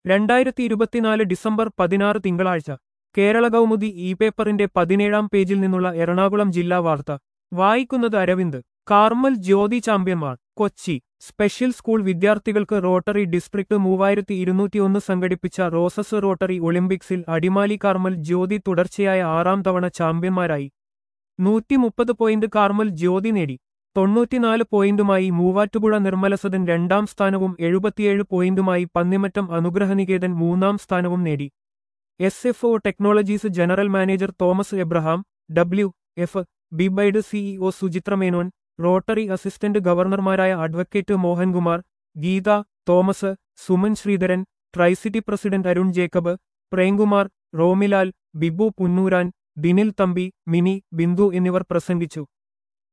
രണ്ടായിരത്തി ഇരുപത്തിനാല് ഡിസംബർ പതിനാറ് തിങ്കളാഴ്ച കേരള കൗമുദി ഇ പേപ്പറിന്റെ പതിനേഴാം പേജിൽ നിന്നുള്ള എറണാകുളം ജില്ലാ വാർത്ത വായിക്കുന്നത് അരവിന്ദ് കാർമൽ ജ്യോതി ചാമ്പ്യന്മാർ കൊച്ചി സ്പെഷ്യൽ സ്കൂൾ വിദ്യാർത്ഥികൾക്ക് റോട്ടറി ഡിസ്ട്രിക്ട് മൂവായിരത്തി ഇരുന്നൂറ്റിയൊന്ന് സംഘടിപ്പിച്ച റോസസ് റോട്ടറി ഒളിമ്പിക്സിൽ അടിമാലി കാർമൽ ജ്യോതി തുടർച്ചയായ ആറാം തവണ ചാമ്പ്യന്മാരായി നൂറ്റി മുപ്പത് പോയിന്റ് കാർമൽ ജ്യോതി നേടി തൊണ്ണൂറ്റിനാല് പോയിന്റുമായി മൂവാറ്റുപുഴ നിർമ്മലസദൻ രണ്ടാം സ്ഥാനവും എഴുപത്തിയേഴ് പോയിന്റുമായി പന്നിമറ്റം അനുഗ്രഹനികേതൻ മൂന്നാം സ്ഥാനവും നേടി S F O technologies general manager Thomas Abraham W F ബിബൈഡ് CEO Suchithra Menon rotary assistant ഗവർണർമാരായ advocate Mohankumar Geetha Thomas Suman Sreedharan tricity president Arun Jacob Premkumar Romilal Bibu Punnooran Dinil Thampi Mini Bindu എന്നിവർ പ്രസംഗിച്ചു